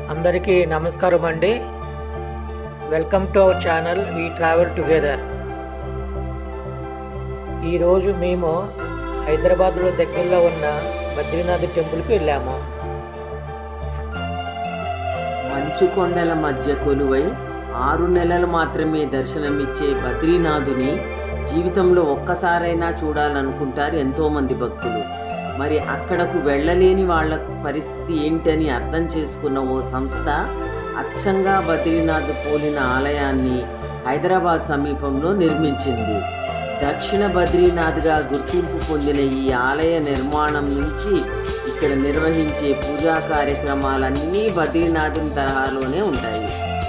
అందరికీ నమస్కారం అండి welcome to our channel we travel together ఈరోజు మేము హైదరాబాద్లో దగ్గరలో ఉన్న బద్రీనాథ్ టెంపుల్కి వెళ్ళాము మంచు కొండల మధ్య కొలువై ఆరు నెలలు మాత్రమే దర్శనమిచ్చే బద్రీనాథుని జీవితంలో ఒక్కసారైనా చూడాలనుకుంటారు ఎంతోమంది భక్తులు మరి అక్కడకు వెళ్ళలేని వాళ్ళ పరిస్థితి ఏంటని అర్థం చేసుకున్న ఓ సంస్థ అచ్చంగా బద్రీనాథ్ పోలిన ఆలయాన్ని హైదరాబాద్ సమీపంలో నిర్మించింది దక్షిణ బద్రీనాథ్గా గుర్తింపు పొందిన ఈ ఆలయ నిర్మాణం నుంచి ఇక్కడ నిర్వహించే పూజా కార్యక్రమాలన్నీ బద్రీనాథుని తరహాలోనే ఉంటాయి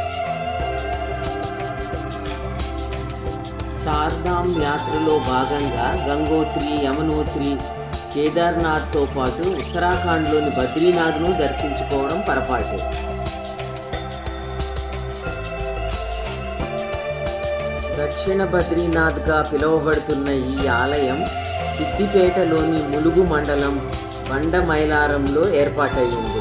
చార్ధామ్ యాత్రలో భాగంగా గంగోత్రి యమునోత్రి కేదార్నాథ్తో పాటు ఉత్తరాఖండ్లోని బద్రీనాథ్ను దర్శించుకోవడం పొరపాటే దక్షిణ బద్రీనాథ్గా పిలువబడుతున్న ఈ ఆలయం సిద్దిపేటలోని ములుగు మండలం బండ మైలారంలో ఏర్పాటయ్యింది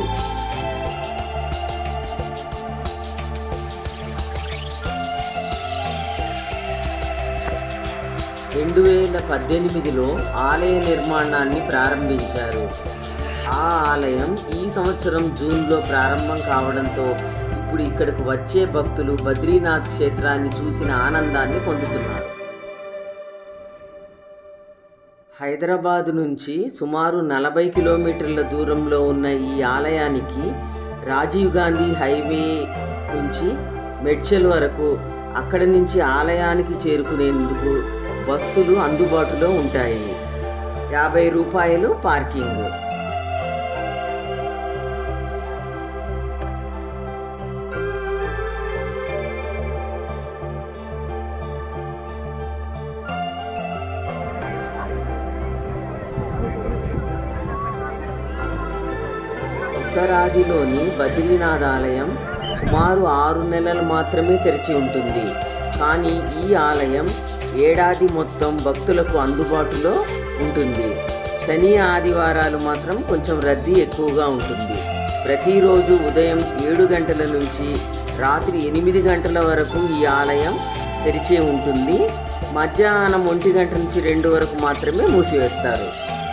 రెండు వేల పద్దెనిమిదిలో ఆలయ నిర్మాణాన్ని ప్రారంభించారు ఆ ఆలయం ఈ సంవత్సరం జూన్లో ప్రారంభం కావడంతో ఇప్పుడు ఇక్కడకు వచ్చే భక్తులు బద్రీనాథ్ క్షేత్రాన్ని చూసిన ఆనందాన్ని పొందుతున్నారు హైదరాబాద్ నుంచి సుమారు నలభై కిలోమీటర్ల దూరంలో ఉన్న ఈ ఆలయానికి రాజీవ్ గాంధీ హైవే నుంచి మెడ్చల్ వరకు అక్కడి నుంచి ఆలయానికి చేరుకునేందుకు బస్సులు అందుబాటులో ఉంటాయి యాభై రూపాయలు పార్కింగ్ ఉత్తరాదిలోని బద్రీనాథ్ ఆలయం సుమారు ఆరు నెలలు మాత్రమే తెరిచి ఉంటుంది కానీ ఈ ఆలయం ఏడాది మొత్తం భక్తులకు అందుబాటులో ఉంటుంది శని ఆదివారాలు మాత్రం కొంచెం రద్దీ ఎక్కువగా ఉంటుంది ప్రతిరోజు ఉదయం ఏడు గంటల నుంచి రాత్రి ఎనిమిది గంటల వరకు ఈ ఆలయం తెరిచే ఉంటుంది మధ్యాహ్నం ఒంటి గంట నుంచి రెండు వరకు మాత్రమే మూసివేస్తారు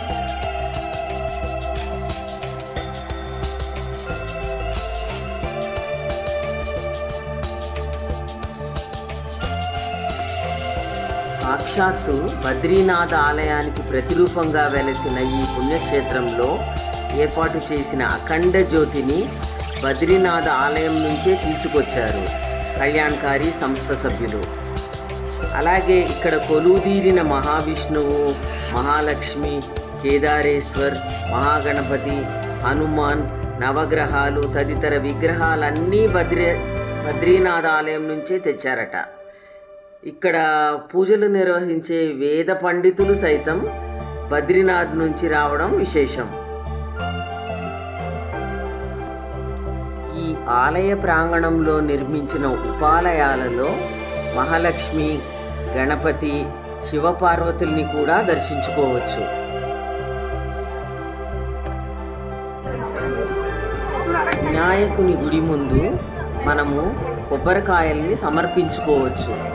సాక్షాత్తు బద్రీనాథ్ ఆలయానికి ప్రతిరూపంగా వెలసిన ఈ పుణ్యక్షేత్రంలో ఏర్పాటు చేసిన అఖండ జ్యోతిని బద్రీనాథ్ ఆలయం నుంచే తీసుకొచ్చారు కళ్యాణకారి సంస్థ సభ్యులు అలాగే ఇక్కడ కొలువుదీరిన మహావిష్ణువు మహాలక్ష్మి కేదారేశ్వర్ మహాగణపతి హనుమాన్ నవగ్రహాలు తదితర విగ్రహాలన్నీ బద్రీ బద్రీనాథ్ ఆలయం నుంచే తెచ్చారట ఇక్కడ పూజలు నిర్వహించే వేద పండితులు సైతం బద్రీనాథ్ నుంచి రావడం విశేషం ఈ ఆలయ ప్రాంగణంలో నిర్మించిన ఉపాలయాలలో మహాలక్ష్మి గణపతి శివపార్వతుల్ని కూడా దర్శించుకోవచ్చు వినాయకుని గుడి ముందు మనము కొబ్బరికాయల్ని సమర్పించుకోవచ్చు